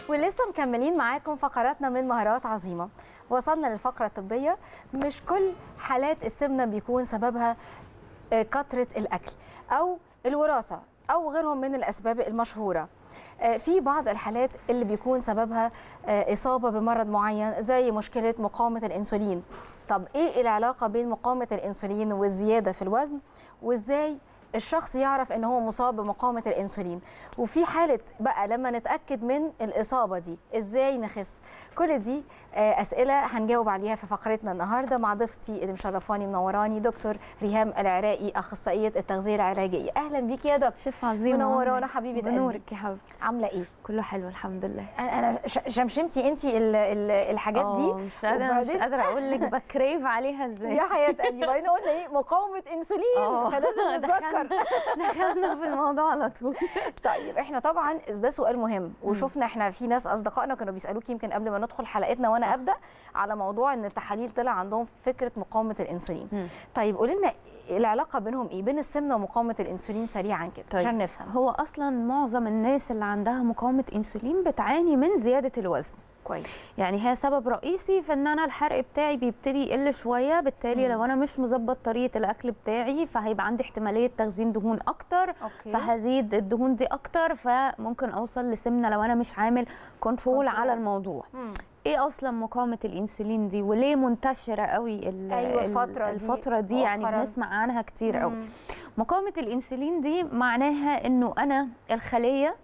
ولسه مكملين معاكم فقراتنا من مهارات عظيمه وصلنا للفقره الطبيه مش كل حالات السمنه بيكون سببها آه، كثره الاكل او الوراثه او غيرهم من الاسباب المشهوره آه، في بعض الحالات اللي بيكون سببها آه، اصابه بمرض معين زي مشكله مقاومه الانسولين طب ايه العلاقه بين مقاومه الانسولين والزياده في الوزن وازاي الشخص يعرف ان هو مصاب بمقاومه الانسولين وفي حاله بقى لما نتاكد من الاصابه دي ازاي نخس كل دي آه، اسئله هنجاوب عليها في فقرتنا النهارده مع ضيفتي اللي مشرفاني منوراني دكتور ريهام العراقي اخصائيه التغذيه العلاجيه اهلا بيكي يا دكتور شيف عظيم منورانا حبيبه قلبي بنورك يا حبيبتي عامله ايه كله حلو الحمد لله انا أنا ش- شمشمتي انت الحاجات آه، دي مش قادره مش وبعدين- قادره اقول لك بكريف عليها ازاي يا حياه قلبي بعدين قلنا ايه مقاومه انسولين آه، فلازم نتذكر دخلنا دخلنا في الموضوع على طول طيب احنا طبعا ده سؤال مهم وشفنا احنا في ناس اصدقائنا كانوا بيسالوك يمكن قبل ما ندخل حلقتنا وانا صح. ابدا على موضوع ان التحاليل طلع عندهم فكره مقاومه الانسولين مم. طيب قولي لنا العلاقه بينهم ايه بين السمنه ومقاومه الانسولين سريعا كده طيب. عشان نفهم هو اصلا معظم الناس اللي عندها مقاومه انسولين بتعاني من زياده الوزن كويس يعني هي سبب رئيسي في ان انا الحرق بتاعي بيبتدي يقل شويه بالتالي مم. لو انا مش مظبط طريقه الاكل بتاعي فهيبقى عندي احتماليه تخزين دهون اكتر اوكي فهزيد الدهون دي اكتر فممكن اوصل لسمنه لو انا مش عامل كنترول كنترول. على الموضوع مم. ايه اصلا مقاومه الانسولين دي وليه منتشره قوي ال- أيوة ال- الفترة دي الفتره دي يعني مؤخراً. بنسمع عنها كتير قوي مم. مقاومه الانسولين دي معناها انه انا الخليه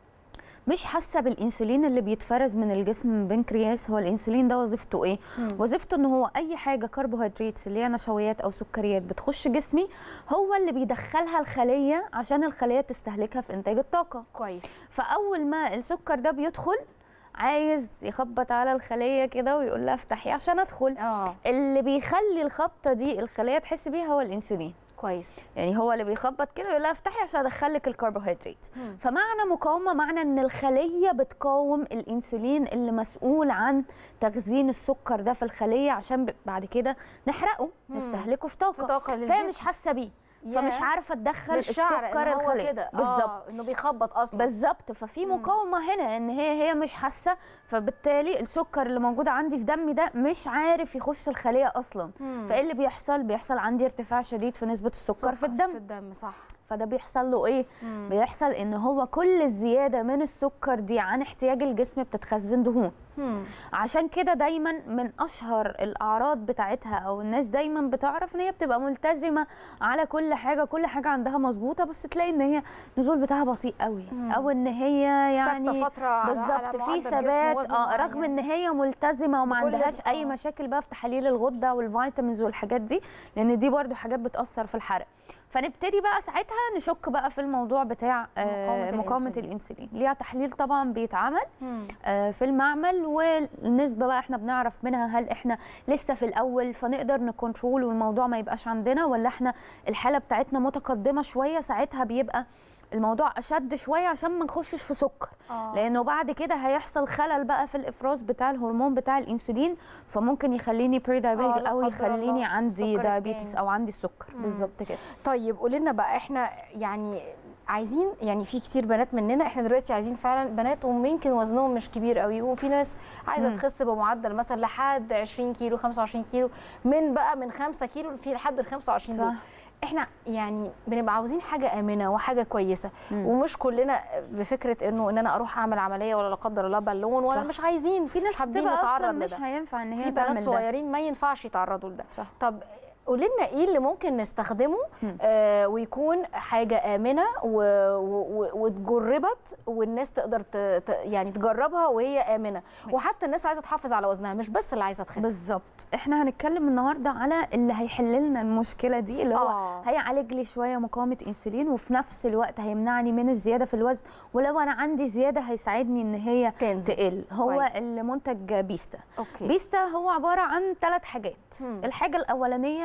مش حاسه بالانسولين اللي بيتفرز من الجسم من البنكرياس هو الانسولين ده وظيفته ايه مم. وظيفته ان هو اي حاجه كربوهيدرات اللي هي نشويات او سكريات بتخش جسمي هو اللي بيدخلها الخليه عشان الخليه تستهلكها في انتاج الطاقه كويس فاول ما السكر ده بيدخل عايز يخبط على الخليه كده ويقول لها افتحي عشان ادخل اه اللي بيخلي الخبطه دي الخليه تحس بيها هو الانسولين كويس يعني هو اللي بيخبط كده يقول لها افتحي عشان ادخلك الكربوهيدرات مم. فمعنى مقاومه معنى ان الخليه بتقاوم الانسولين اللي مسؤول عن تخزين السكر ده في الخليه عشان ب- بعد كده نحرقه مم. نستهلكه في في طاقه طاقه فهي للجسم مش حاسه بيه ياه. فمش عارفه تدخل مش شعر السكر إن هو الخليه كده بالظبط آه. انه بيخبط اصلا بالظبط ففي مم. مقاومه هنا ان هي هي مش حاسه فبالتالي السكر اللي موجود عندي في دمي ده مش عارف يخش الخليه اصلا مم. فايه اللي بيحصل بيحصل عندي ارتفاع شديد في نسبه السكر في الدم في الدم صح فده بيحصل له ايه مم. بيحصل ان هو كل الزياده من السكر دي عن احتياج الجسم بتتخزن دهون مم. عشان كده دايما من اشهر الاعراض بتاعتها او الناس دايما بتعرف ان هي بتبقى ملتزمه على كل حاجه كل حاجه عندها مظبوطه بس تلاقي ان هي النزول بتاعها بطيء قوي مم. او ان هي يعني ثابته فتره على- على بالظبط معدل في جسم ثبات وزن اه معين. رغم ان هي ملتزمه وما بكل عندهاش اي آه. مشاكل بقى في تحاليل الغده والفيتامينز والحاجات دي لان دي برضو حاجات بتاثر في الحرق فنبتدي بقى ساعتها نشك بقى في الموضوع بتاع آه، مقاومة مقاومه الأنسولين. الانسولين ليها تحليل طبعا بيتعمل مم. آه، في المعمل والنسبه بقى احنا بنعرف منها هل احنا لسه في الاول فنقدر نكنترول والموضوع ما يبقاش عندنا ولا احنا الحاله بتاعتنا متقدمه شويه ساعتها بيبقى الموضوع اشد شويه عشان ما نخشش في سكر آه. لانه بعد كده هيحصل خلل بقى في الافراز بتاع الهرمون بتاع الانسولين فممكن يخليني بري آه، دايابيتك لا او قدر يخليني الله، عندي السكر دايابيتس التاني. او عندي السكر مم. بالظبط كده طيب قولي لنا بقى احنا يعني عايزين يعني في كتير بنات مننا احنا دلوقتي عايزين فعلا بنات ويمكن وزنهم مش كبير قوي وفي ناس عايزه مم. تخس بمعدل مثلا لحد 20 كيلو 25 كيلو من بقى من 5 كيلو في لحد ال 25 دول صح احنا يعني بنبقى عاوزين حاجه امنه وحاجه كويسه مم. ومش كلنا بفكره انه ان انا اروح اعمل عمليه ولا لا قدر الله بالون ولا صح. مش عايزين في ناس حابين بتبقى اصلا نتعرض مش لده. هينفع ان هي في بنات تعمل ده صغيرين ما ينفعش يتعرضوا لده صح. طب قولي لنا ايه اللي ممكن نستخدمه مم. آه ويكون حاجه امنه و... و... وتجربت والناس تقدر ت... ت... يعني تجربها وهي امنه ماشي. وحتى الناس عايزه تحافظ على وزنها مش بس اللي عايزه تخس بالظبط احنا هنتكلم النهارده على اللي هيحل لنا المشكله دي اللي هو آه. هيعالج لي شويه مقاومه انسولين وفي نفس الوقت هيمنعني من الزياده في الوزن ولو انا عندي زياده هيساعدني ان هي تنزل تقل هو كويس. المنتج بيستا اوكي بيستا هو عباره عن ثلاث حاجات مم. الحاجه الاولانيه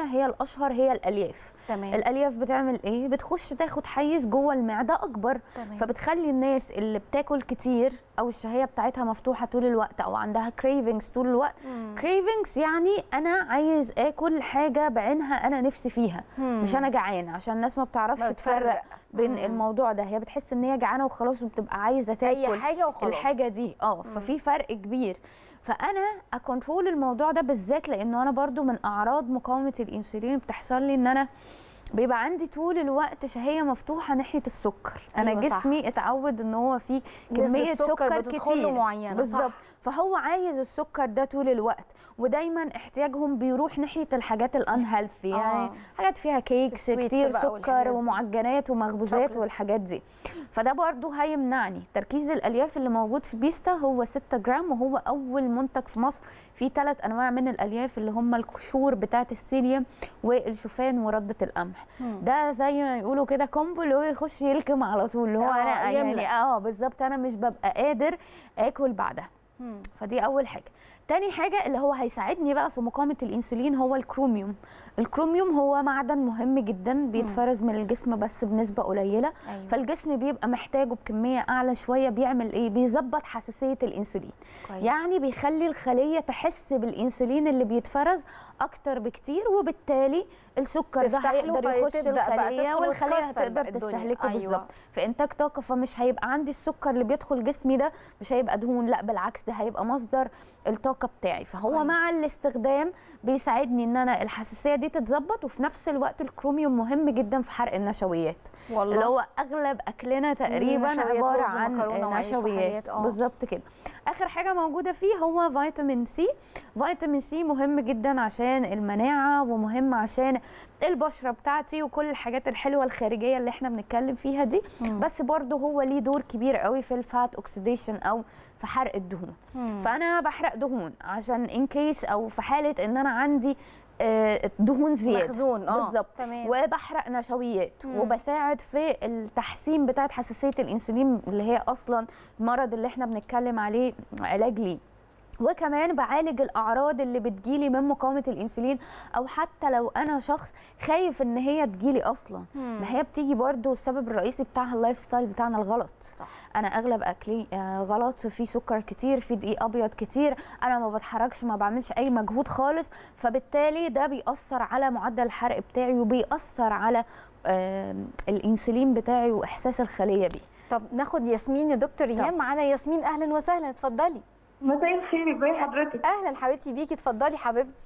هي الاشهر هي الالياف تمام الالياف بتعمل ايه بتخش تاخد حيز جوه المعده اكبر تمام. فبتخلي الناس اللي بتاكل كتير او الشهيه بتاعتها مفتوحه طول الوقت او عندها كريفنجز طول الوقت مم. كريفنجز يعني انا عايز اكل حاجه بعينها انا نفسي فيها مم. مش انا جعان عشان الناس ما بتعرفش ما تفرق بتفرق. بين مم. الموضوع ده هي بتحس ان هي جعانه وخلاص وبتبقى عايزه تاكل اي حاجه وخلاص الحاجه دي اه ففي فرق كبير فانا اكونترول الموضوع ده بالذات لانه انا برضو من اعراض مقاومه الانسولين بتحصل لي ان انا بيبقى عندي طول الوقت شهيه مفتوحه ناحيه السكر انا أيوة صح. جسمي اتعود ان هو فيه نسبة كميه سكر سكر بتدخل له كتير معينة، صح. بالظبط فهو عايز السكر ده طول الوقت ودايما احتياجهم بيروح ناحيه الحاجات الانهيلثي يعني آه. حاجات فيها كيكس السويتس كتير بقى والحاجات سكر دي. ومعجنات ومخبوزات شوكليتس. والحاجات دي فده برضو هيمنعني تركيز الالياف اللي موجود في بيستا هو 6 جرام وهو اول منتج في مصر فيه ثلاث انواع من الالياف اللي هم القشور بتاعه السيليوم والشوفان ورده القمح مم. ده زي ما يقولوا كده كومبو اللي هو يخش يلكم على طول اللي هو آه، انا يملى. يعني اه بالظبط انا مش ببقى قادر اكل بعدها مم. فدي اول حاجه تاني حاجه اللي هو هيساعدني بقى في مقاومه الانسولين هو الكروميوم الكروميوم هو معدن مهم جدا بيتفرز من الجسم بس بنسبه قليله أيوة. فالجسم بيبقى محتاجه بكميه اعلى شويه بيعمل ايه بيظبط حساسيه الانسولين كويس. يعني بيخلي الخليه تحس بالانسولين اللي بيتفرز اكتر بكتير وبالتالي السكر ده تفتح له هيقدر يخش فتبدأ بقى الخليه تدخل والخليه وتكسر هتقدر بقى الدنيا. تستهلكه أيوة. بالظبط في انتاج طاقه فمش هيبقى عندي السكر اللي بيدخل جسمي ده مش هيبقى دهون لا بالعكس ده هيبقى مصدر الطاقه بتاعي فهو كويس. مع الاستخدام بيساعدني ان انا الحساسيه دي تتظبط وفي نفس الوقت الكروميوم مهم جدا في حرق النشويات والله اللي هو اغلب اكلنا تقريبا نشويات عباره رز عن ومكرونة وعيش نشويات وحاجات، آه. بالظبط كده اخر حاجه موجوده فيه هو فيتامين سي فيتامين سي مهم جدا عشان المناعه ومهم عشان البشره بتاعتي وكل الحاجات الحلوه الخارجيه اللي احنا بنتكلم فيها دي مم. بس برضه هو ليه دور كبير قوي في الفات اوكسيديشن او في حرق الدهون مم. فانا بحرق دهون عشان ان كيس او في حاله ان انا عندي آه، دهون زياده مخزون اه بالظبط تمام وبحرق نشويات مم. وبساعد في التحسين بتاعه حساسيه الانسولين اللي هي اصلا المرض اللي احنا بنتكلم عليه علاج ليه وكمان بعالج الاعراض اللي بتجيلي من مقاومه الانسولين او حتى لو انا شخص خايف ان هي تجيلي اصلا مم. ما هي بتيجي برضو السبب الرئيسي بتاعها اللايف ستايل بتاعنا الغلط صح انا اغلب اكلي آه، غلط في سكر كتير في دقيق ابيض كتير انا ما بتحركش ما بعملش اي مجهود خالص فبالتالي ده بيأثر على معدل الحرق بتاعي وبيأثر على آه، الانسولين بتاعي واحساس الخليه بيه طب ناخد ياسمين يا دكتور ايهام معانا ياسمين اهلا وسهلا اتفضلي مساء الخير ازي حضرتك اهلا حبيبتي بيكي اتفضلي حبيبتي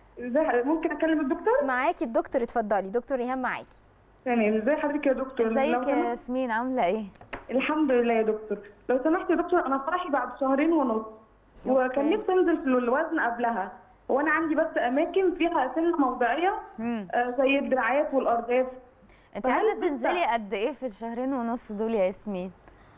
ازي ممكن اكلم الدكتور معاكي الدكتور اتفضلي دكتور ايهام معاكي تمام ازي حضرتك يا دكتور لو ازيك يا سمحت- ياسمين عامله ايه الحمد لله يا دكتور لو سمحت يا دكتور انا فرحي بعد شهرين ونص وكان أوكي. نفسي انزل في الوزن قبلها وانا عندي بس اماكن فيها سنه موضعيه مم. آه، زي الدراعات والارداف انت فهل عايزه لسه- تنزلي قد ايه في الشهرين ونص دول يا ياسمين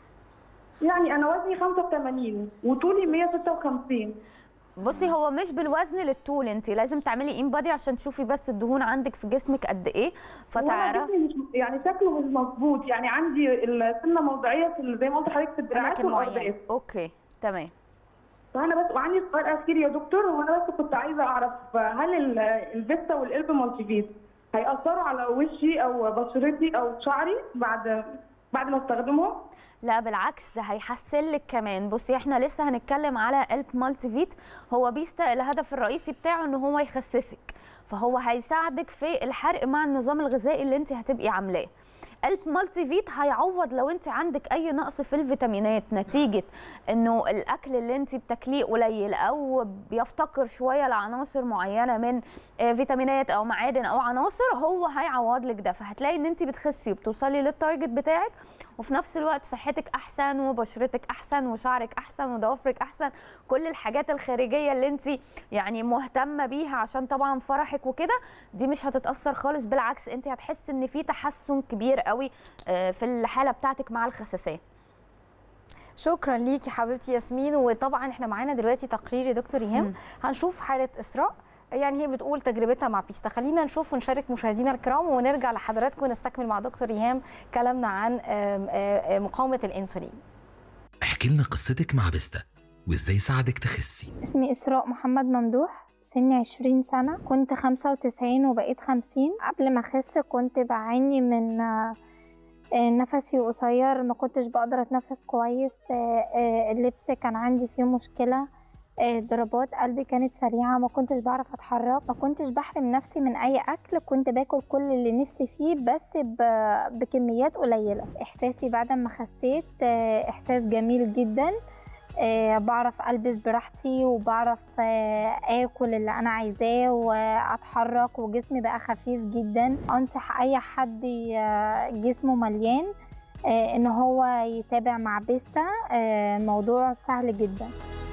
يعني انا وزني 85 وطولي 156 بصي هو مش بالوزن للطول انت لازم تعملي ان بادي عشان تشوفي بس الدهون عندك في جسمك قد ايه وانا فتعرفي جسمي مش يعني شكله مش مظبوط يعني عندي السنه موضعيه في ال- زي ما قلت لحضرتك في الدراعات أماكن معينة. والارداف اوكي تمام فانا بس وعندي سؤال اخير يا دكتور وانا بس كنت عايزه اعرف هل ال- الفيستا والقلب مالتي فيت هيأثروا على وشي او بشرتي او شعري بعد بعد ما استخدمهم؟ لا بالعكس ده هيحسن لك كمان بصي احنا لسه هنتكلم على قلب مالتي فيت هو بيستا الهدف الرئيسي بتاعه ان هو يخسسك فهو هيساعدك في الحرق مع النظام الغذائي اللي انت هتبقي عاملاه قلب مالتي فيت هيعوض لو انت عندك اي نقص في الفيتامينات نتيجه انه الاكل اللي انت بتاكليه قليل او بيفتقر شويه لعناصر معينه من آه، فيتامينات او معادن او عناصر هو هيعوض لك ده فهتلاقي ان انت بتخسي وبتوصلي للتارجت بتاعك وفي نفس الوقت صحتك احسن وبشرتك احسن وشعرك احسن وضوافرك احسن كل الحاجات الخارجيه اللي انت يعني مهتمه بيها عشان طبعا فرحك وكده دي مش هتتاثر خالص بالعكس انت هتحس ان في تحسن كبير قوي آه، في الحاله بتاعتك مع الخساسات شكرا ليكي حبيبتي ياسمين وطبعا احنا معانا دلوقتي تقرير يا دكتور ايهام مم. هنشوف حاله اسراء يعني هي بتقول تجربتها مع بيستا خلينا نشوف ونشارك مشاهدينا الكرام ونرجع لحضراتكم ونستكمل مع دكتور ايهام كلامنا عن آم، آم، آم، مقاومه الانسولين احكي لنا قصتك مع بيستا وازاي ساعدك تخسي اسمي إسراء محمد ممدوح سني عشرين سنة كنت خمسة وتسعين وبقيت خمسين قبل ما أخس كنت بعاني من آه، آه، نفسي قصير ما كنتش بقدر أتنفس كويس آه، آه، اللبس كان عندي فيه مشكلة آه، ضربات قلبي كانت سريعة ما كنتش بعرف أتحرك ما كنتش بحرم نفسي من أي أكل كنت باكل كل اللي نفسي فيه بس ب- بكميات قليلة إحساسي بعد ما خسيت آه، إحساس جميل جدا آه، بعرف البس براحتي وبعرف آه، اكل اللي انا عايزاه واتحرك وجسمي بقى خفيف جدا انصح اي حد ي- جسمه مليان آه، ان هو يتابع مع بيستا آه، الموضوع سهل جدا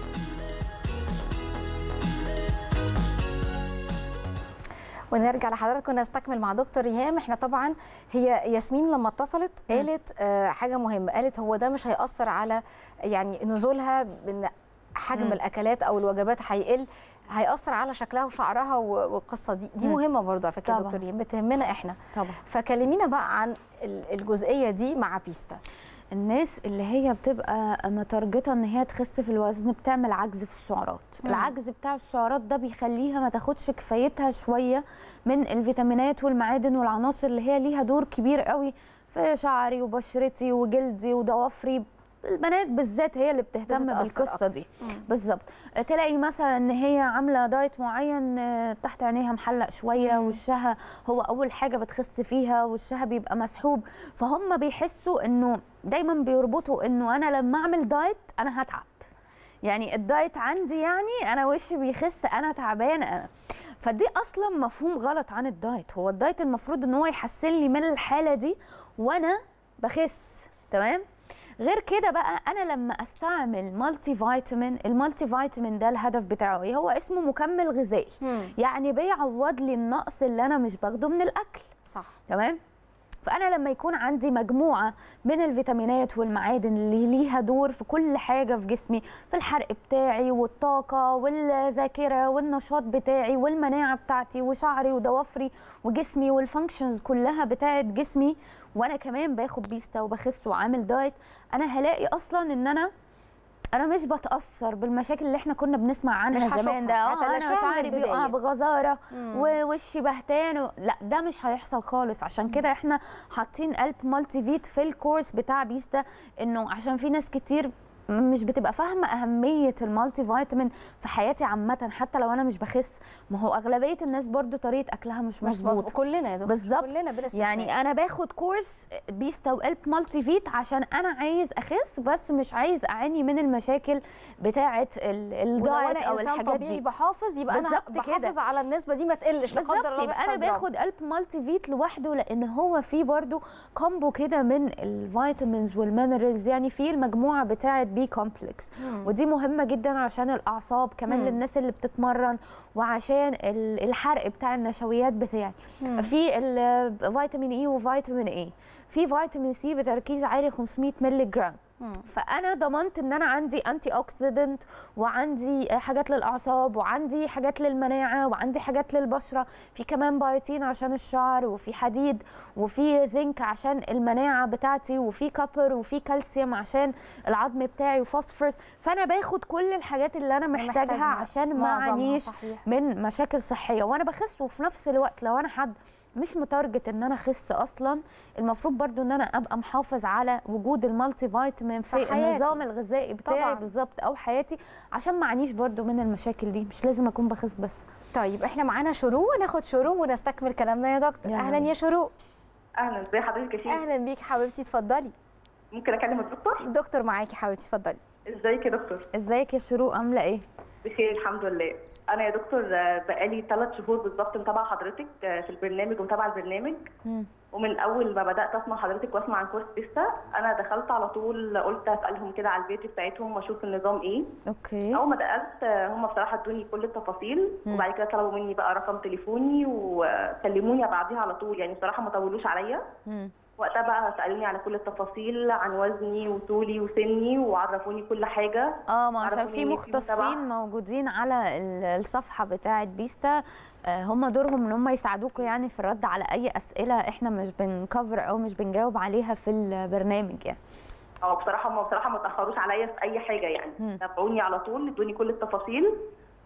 ونرجع لحضراتكم نستكمل مع دكتور ريهام احنا طبعا هي ياسمين لما اتصلت قالت آه حاجه مهمه قالت هو ده مش هيأثر على يعني نزولها بان حجم مم. الاكلات او الوجبات هيقل هيأثر على شكلها وشعرها و- والقصه دي دي مم. مهمه برضه على فكره يا طبعاً. دكتور ريهام بتهمنا احنا طبعا فكلمينا بقى عن ال- الجزئيه دي مع بيستا الناس اللي هي بتبقى متارجته ان هي تخس في الوزن بتعمل عجز في السعرات مم. العجز بتاع السعرات ده بيخليها ما تاخدش كفايتها شويه من الفيتامينات والمعادن والعناصر اللي هي ليها دور كبير قوي في شعري وبشرتي وجلدي وضوافري البنات بالذات هي اللي بتهتم بتتأثر بالقصه أكتر. دي بالظبط تلاقي مثلا ان هي عامله دايت معين آه، تحت عينيها محلق شويه مم. وشها هو اول حاجه بتخس فيها وشها بيبقى مسحوب فهم بيحسوا انه دايما بيربطوا انه انا لما اعمل دايت انا هتعب يعني الدايت عندي يعني انا وشي بيخس انا تعبان انا فدي اصلا مفهوم غلط عن الدايت هو الدايت المفروض ان هو يحسن لي من الحاله دي وانا بخس تمام غير كده بقى انا لما استعمل مالتي فيتامين المالتي فيتامين ده الهدف بتاعه ايه هو اسمه مكمل غذائي يعني بيعوض لي النقص اللي انا مش باخده من الاكل صح تمام فانا لما يكون عندي مجموعه من الفيتامينات والمعادن اللي ليها دور في كل حاجه في جسمي في الحرق بتاعي والطاقه والذاكره والنشاط بتاعي والمناعه بتاعتي وشعري وضوافري وجسمي والفانكشنز كلها بتاعت جسمي وانا كمان باخد بيستا وبخس وعامل دايت انا هلاقي اصلا ان انا انا مش بتاثر بالمشاكل اللي احنا كنا بنسمع عنها مش زمان ده هشوفها. اه انا هتلاشاها شعري من بيقع البداية. بغزاره مم. ووشي بهتان و... لا ده مش هيحصل خالص عشان كده احنا حاطين قلب مالتي فيت في الكورس بتاع بيستا انه عشان في ناس كتير مش بتبقى فاهمه اهميه المالتي فيتامين في حياتي عامه حتى لو انا مش بخس ما هو اغلبيه الناس برضو طريقه اكلها مش مش مظبوط مظبوط كلنا يا دكتور بالظبط. كلنا بلا استثناء. يعني انا باخد كورس بيستا وقلب مالتي فيت عشان انا عايز اخس بس مش عايز اعاني من المشاكل بتاعه ال- ولو الدايت انا او انسان الحاجات طبيعي دي بحافظ يبقى انا بالظبط كده. بحافظ على النسبه دي ما تقلش لا قدر بالظبط الله يبقى بيحصل انا جرام. باخد قلب مالتي فيت لوحده لان هو فيه برضو كومبو كده من الفيتامينز والمينرالز يعني فيه المجموعه بتاعه بي كومبلكس مم. ودي مهمه جدا عشان الاعصاب كمان مم. للناس اللي بتتمرن وعشان ال- الحرق بتاع النشويات بتاعي مم. في الفيتامين اي وفيتامين اي في فيتامين سي بتركيز عالي 500 مللي جرام مم. فانا ضمنت ان انا عندي انتي اوكسيدنت وعندي حاجات للاعصاب وعندي حاجات للمناعه وعندي حاجات للبشره في كمان بايوتين عشان الشعر وفي حديد وفي زنك عشان المناعه بتاعتي وفي كابر وفي كالسيوم عشان العظم بتاعي وفوسفورس فانا باخد كل الحاجات اللي انا محتاجها محتاجها. عشان ما معظمها اعانيش صحيح. من مشاكل صحيه وانا بخس وفي نفس الوقت لو انا حد مش متارجت ان انا اخس اصلا المفروض برضو ان انا ابقى محافظ على وجود المالتي فيتامين في, في حياتي. النظام الغذائي بتاعي طبعاً. بالظبط او حياتي عشان ما اعانيش برضو من المشاكل دي مش لازم اكون بخس بس طيب احنا معانا شروق وناخد شروق ونستكمل كلامنا يا دكتور يلا اهلا بينا. يا شروق اهلا ازي حضرتك يا شيخ اهلا بيك حبيبتي اتفضلي ممكن اكلم الدكتور الدكتور معاكي حبيبتي اتفضلي ازيك يا دكتور ازيك يا شروق عامله ايه بخير الحمد لله انا يا دكتور آه، بقالي ثلاث شهور بالظبط متابعه حضرتك آه، في البرنامج ومتابعه البرنامج مم. ومن اول ما بدات اسمع حضرتك واسمع عن كورس بيستا انا دخلت على طول قلت اسالهم كده على البيت بتاعتهم واشوف النظام ايه اوكي اول ما دخلت آه، هم بصراحه ادوني كل التفاصيل مم. وبعد كده طلبوا مني بقى رقم تليفوني وكلموني بعديها على طول يعني بصراحه ما طولوش عليا مم. وقتها بقى سالوني على كل التفاصيل عن وزني وطولي وسني وعرفوني كل حاجه اه ما عشان عرفوني في إن في مختصين متابعة. موجودين على ال- الصفحه بتاعه بيستا آه، هم دورهم ان هم يساعدوكم يعني في الرد على اي اسئله احنا مش بنكفر او مش بنجاوب عليها في البرنامج يعني اه بصراحه هم بصراحه ما تاخروش عليا في اي حاجه يعني مم. تابعوني على طول ادوني كل التفاصيل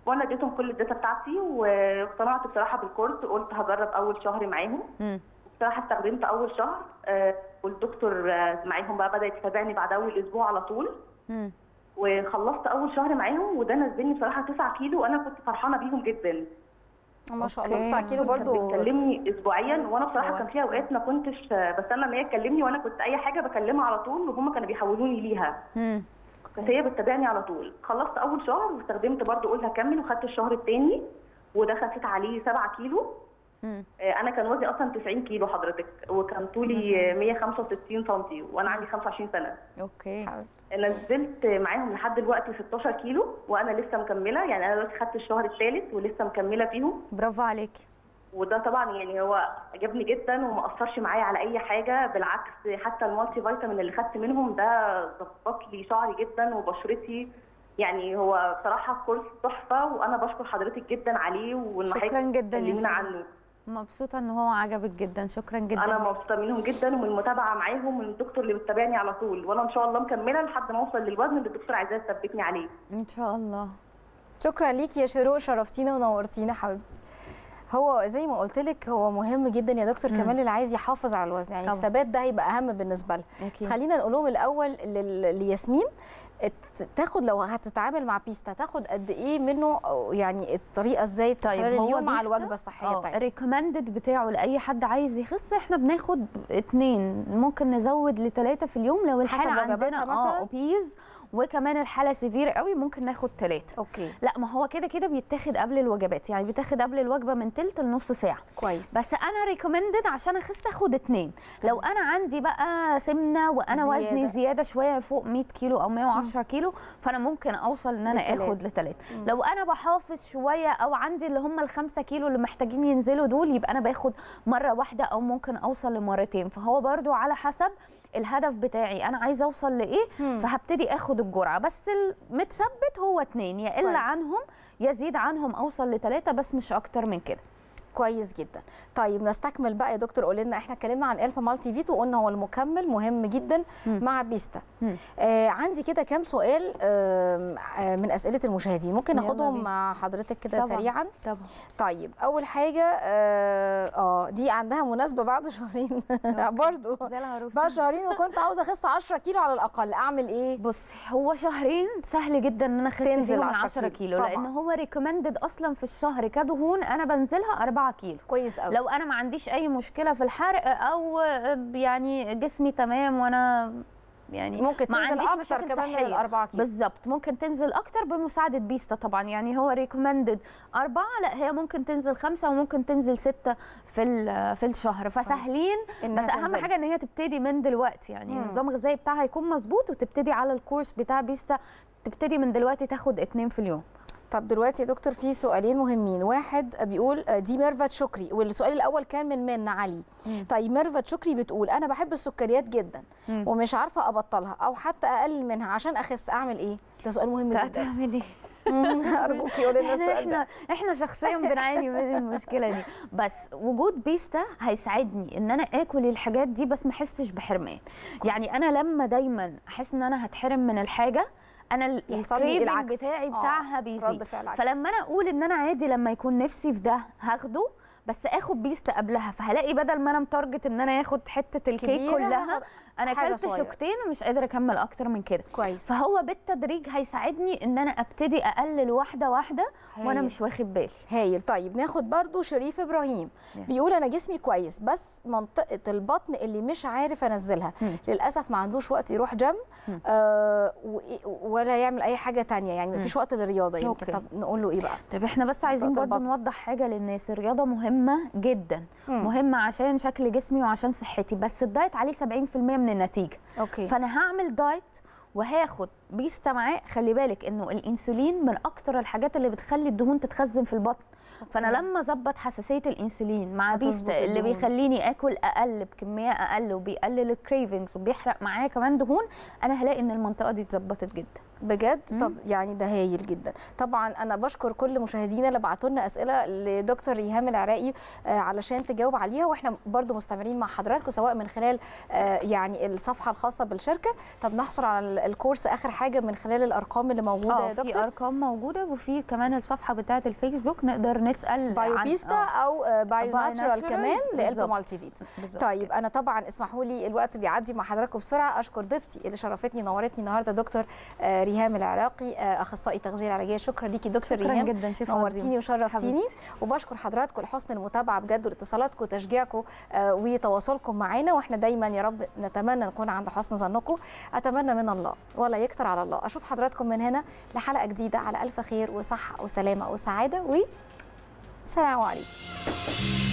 وانا اديتهم كل الداتا بتاعتي واقتنعت بصراحه بالكورس قلت هجرب اول شهر معاهم مم. بصراحه استخدمت اول شهر آه، والدكتور آه، معاهم بقى بدا يتابعني بعد اول اسبوع على طول مم. وخلصت اول شهر معاهم وده نزلني بصراحه 9 كيلو وانا كنت فرحانه بيهم جدا ما شاء الله أوكي. 9 كيلو كانت برضو بتكلمني اسبوعيا وانا بصراحه هو كان في اوقات ما كنتش بستنى ان هي تكلمني وانا كنت اي حاجه بكلمها على طول وهم كانوا بيحولوني ليها مم. كانت هي بتتابعني على طول خلصت اول شهر واستخدمت برضو قلت هكمل وخدت الشهر الثاني وده خسيت عليه 7 كيلو مم. آه، انا كان وزني اصلا 90 كيلو حضرتك وكان طولي آه، 165 سم وانا عندي 25 سنه اوكي نزلت معاهم لحد دلوقتي 16 كيلو وانا لسه مكمله يعني انا دلوقتي خدت الشهر الثالث ولسه مكمله فيهم برافو عليكي وده طبعا يعني هو عجبني جدا وما اثرش معايا على اي حاجه بالعكس حتى المالتي فيتامين اللي خدت منهم ده ظبط لي شعري جدا وبشرتي يعني هو بصراحه كورس تحفه وانا بشكر حضرتك جدا عليه وان شكراً حضرتك جداً يا تكلمينا سلمى. عنه مبسوطه ان هو عجبك جدا شكرا جدا انا مبسوطه منهم جدا ومن المتابعه معاهم من الدكتور اللي بتتابعني على طول وانا ان شاء الله مكمله لحد ما اوصل للوزن اللي الدكتور عايزاه تثبتني عليه ان شاء الله شكرا ليكي يا شروق شرفتينا ونورتينا حبيبتي هو زي ما قلت لك هو مهم جدا يا دكتور مم. كمان اللي عايز يحافظ على الوزن يعني طبعا. الثبات ده هيبقى اهم بالنسبه لها بس اكيد خلينا نقول لهم الاول لل- لياسمين ات- تاخد لو هتتعامل مع بيستا تاخد قد ايه منه أو يعني الطريقه ازاي طيب، خلال هو اليوم مع بيستا؟ الوجبه الصحيه اه بتاعتها ريكومندد بتاعه لاي حد عايز يخس احنا بناخد اتنين ممكن نزود لثلاثه في اليوم لو الحاله وجباتها عندنا مثلاً؟ اه اوبيز وكمان الحاله سيفير قوي ممكن ناخد ثلاثه اوكي لا ما هو كده كده بيتاخد قبل الوجبات يعني بيتاخد قبل الوجبه من تلت لنص ساعه كويس بس انا ريكومندد عشان اخس اخد اتنين لو انا عندي بقى سمنه وانا زيادة. وزني زياده شويه فوق 100 كيلو او 110 كيلو فانا ممكن اوصل ان انا لتلاتة. اخد لثلاثه لو انا بحافظ شويه او عندي اللي هم الخمسة كيلو اللي محتاجين ينزلوا دول يبقى انا باخد مره واحده او ممكن اوصل لمرتين فهو برضو على حسب الهدف بتاعي انا عايزه اوصل لايه مم. فهبتدي اخد الجرعه بس المتثبت هو اتنين يا الا كويس. عنهم يزيد عنهم اوصل لثلاثه بس مش اكتر من كده كويس جدا طيب نستكمل بقى يا دكتور قول لنا احنا اتكلمنا عن الفا مالتي فيت وقلنا هو المكمل مهم جدا مم. مع بيستا مم. آه عندي كده كام سؤال آه آه من اسئله المشاهدين ممكن يلا ناخدهم بينا. مع حضرتك كده طبعاً. سريعا طبعا طيب اول حاجه اه آه، دي عندها مناسبه بعد شهرين برضو زي العروسه بعد شهرين وكنت عاوزه اخس 10 كيلو على الاقل اعمل ايه بص هو شهرين سهل جدا ان انا اخس تنزل فيهم 10 10 كيلو. كيلو طبعاً. لان هو ريكومندد اصلا في الشهر كدهون انا بنزلها 4 كيلو كويس قوي لو انا ما عنديش اي مشكله في الحرق او يعني جسمي تمام وانا يعني ممكن ما تنزل عنديش اكتر مشاكل كمان من صحية. الأربعة كيلو بالظبط ممكن تنزل اكتر بمساعده بيستا طبعا يعني هو ريكومندد أربعة لا هي ممكن تنزل خمسة وممكن تنزل ستة في ال- في الشهر فسهلين إنها بس اهم تنزل. حاجه ان هي تبتدي من دلوقتي يعني مم. النظام الغذائي بتاعها يكون مظبوط وتبتدي على الكورس بتاع بيستا تبتدي من دلوقتي تاخد اتنين في اليوم طب دلوقتي يا دكتور في سؤالين مهمين واحد بيقول آه، دي ميرفت شكري والسؤال الاول كان من من علي مم. طيب ميرفت شكري بتقول انا بحب السكريات جدا مم. ومش عارفه ابطلها او حتى اقلل منها عشان اخس اعمل ايه ده سؤال مهم جدا تعمل ايه ارجوكي قولي لنا احنا السؤال ده احنا احنا شخصيا بنعاني من المشكله دي بس وجود بيستا هيساعدني ان انا اكل الحاجات دي بس ما احسش بحرمان يعني انا لما دايما احس ان انا هتحرم من الحاجه انا يحصل لي الكريفنج العكس. بتاعي آه، بتاعها رد بيزيد فعل عكس. فلما انا اقول ان انا عادي لما يكون نفسي في ده هاخده بس اخد بيستا قبلها فهلاقي بدل ما انا متارجت ان انا ااخد حته الكيك كبيرة، كلها هاخد انا حاجة اكلت صغيرة. شوكتين ومش قادره اكمل اكتر من كده كويس فهو بالتدريج هيساعدني ان انا ابتدي اقلل واحده واحده وانا هايل. مش واخد بالي هايل طيب ناخد برضو شريف ابراهيم Yeah. بيقول انا جسمي كويس بس منطقه البطن اللي مش عارف انزلها مم. للاسف ما عندوش وقت يروح جيم مم. آه و- ولا يعمل اي حاجه تانية يعني ما مم. فيش وقت للرياضه يمكن أوكي. طب نقول له ايه بقى طب احنا بس عايزين منطقة برضو البطن. نوضح حاجه للناس الرياضه مهمه جدا مم. مهمه عشان شكل جسمي وعشان صحتي بس الدايت عليه 70% من النتيجه اوكي فانا هعمل دايت وهاخد بيستا معاه خلي بالك انه الانسولين من اكتر الحاجات اللي بتخلي الدهون تتخزن في البطن فانا أوكي. لما اظبط حساسيه الانسولين مع هتظبط بيستا اللي الدهون. بيخليني اكل اقل بكميه اقل وبيقلل الكريفنجز وبيحرق معايا كمان دهون انا هلاقي ان المنطقه دي اتظبطت جدا بجد مم. طب يعني ده هايل جدا طبعا انا بشكر كل مشاهدينا اللي بعتوا لنا اسئله لدكتور ريهام العراقي آه، علشان تجاوب عليها واحنا برضو مستمرين مع حضراتكم سواء من خلال آه، يعني الصفحه الخاصه بالشركه طب نحصل على ال- الكورس اخر حاجه من خلال الارقام اللي موجوده يا اه في دكتور ارقام موجوده وفي كمان الصفحه بتاعه الفيسبوك نقدر نسال بايو عن- بيستا آه، او آه، بايو بايو ناتشورال ناتشورال كمان لقلب بالظبط. مالتي فيت بالظبط طيب كده. انا طبعا اسمحوا لي الوقت بيعدي مع حضراتكم بسرعه اشكر ضيفتي اللي شرفتني نورتني النهارده دكتور آه، ريهام العراقي آه، اخصائي تغذيه علاجيه شكرا ليكي دكتور شكرا ريهام جدا شيف عظيم. نورتيني وشرفتيني حبيبتي. وبشكر حضراتكم لحسن المتابعه بجد واتصالاتكم وتشجيعكم آه، وتواصلكم معانا واحنا دايما يا رب نتمنى نكون عند حسن ظنكم اتمنى من الله ولا يكتر على الله اشوف حضراتكم من هنا لحلقه جديده على الف خير وصحه وسلامه وسعاده و سلام عليكم